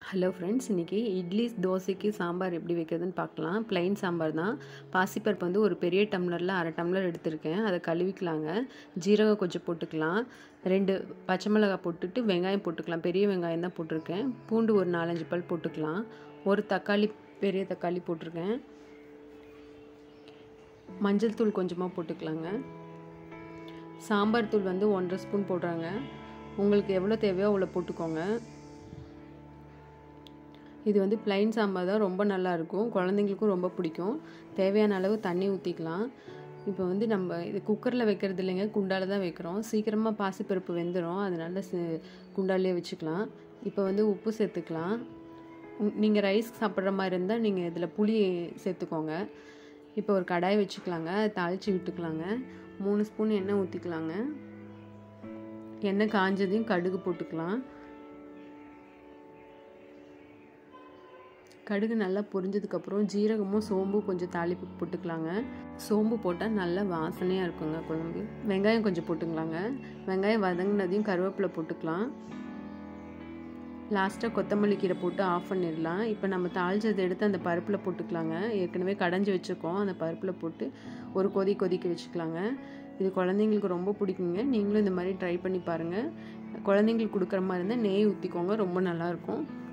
hello friends இன்றைக்கி இட்லி தோசைக்கு சாம்பார் எப்படி வைக்கிறதுன்னு பார்க்கலாம் ப்ளைன் சாம்பார் தான் பாசிப்பருப்பு வந்து ஒரு பெரிய டம்ளரில் அரை டம்ளர் எடுத்திருக்கேன் அதை கழுவிக்கலாங்க ஜீரகம் கொஞ்சம் போட்டுக்கலாம் ரெண்டு பச்சை மிளகாய் போட்டுட்டு வெங்காயம் போட்டுக்கலாம் பெரிய வெங்காயம் தான் போட்டிருக்கேன் பூண்டு ஒரு நாலஞ்சு பல் போட்டுக்கலாம் ஒரு தக்காளி பெரிய தக்காளி போட்டிருக்கேன் மஞ்சள் தூள் கொஞ்சமாக போட்டுக்கலாங்க சாம்பார் தூள் வந்து ஒன்றரை ஸ்பூன் போடுறாங்க உங்களுக்கு எவ்வளோ தேவையோ அவ்வளோ போட்டுக்கோங்க இது வந்து ப்ளைன் சாம்பார் தான் ரொம்ப நல்லாயிருக்கும் குழந்தைங்களுக்கும் ரொம்ப பிடிக்கும் தேவையான அளவு தண்ணி ஊற்றிக்கலாம் இப்போ வந்து நம்ம இது குக்கரில் வைக்கிறது இல்லைங்க குண்டால தான் வைக்கிறோம் சீக்கிரமாக பாசிப்பருப்பு வெந்துடும் அதனால குண்டாலே வச்சுக்கலாம் இப்போ வந்து உப்பு சேர்த்துக்கலாம் நீங்கள் ரைஸ் சாப்பிட்ற மாதிரி இருந்தால் நீங்கள் இதில் புளி சேர்த்துக்கோங்க இப்போ ஒரு கடாய் வச்சுக்கலாங்க தாளித்து விட்டுக்கலாங்க மூணு ஸ்பூன் எண்ணெய் ஊற்றிக்கலாங்க எண்ணெய் காஞ்சதையும் கடுகு போட்டுக்கலாம் கடுகு நல்லா பொரிஞ்சதுக்கப்புறம் ஜீரகமும் சோம்பும் கொஞ்சம் தாளிப்பு போட்டுக்கலாங்க சோம்பு போட்டால் நல்லா வாசனையாக இருக்குங்க குழம்பு வெங்காயம் கொஞ்சம் போட்டுக்கலாங்க வெங்காயம் வதங்கினதையும் கருவேப்பிலை போட்டுக்கலாம் லாஸ்ட்டாக கொத்தமல்லி கீரை போட்டு ஆஃப் பண்ணிடலாம் இப்போ நம்ம தாளிச்சதை எடுத்து அந்த பருப்பில் போட்டுக்கலாங்க ஏற்கனவே கடைஞ்சி வச்சுருக்கோம் அந்த பருப்பில் போட்டு ஒரு கொதி கொதிக்க வச்சுக்கலாங்க இது குழந்தைங்களுக்கு ரொம்ப பிடிக்குங்க நீங்களும் இந்த மாதிரி ட்ரை பண்ணி பாருங்கள் குழந்தைங்களுக்கு கொடுக்குற மாதிரி இருந்தால் நெய் ஊற்றிக்கோங்க ரொம்ப நல்லாயிருக்கும்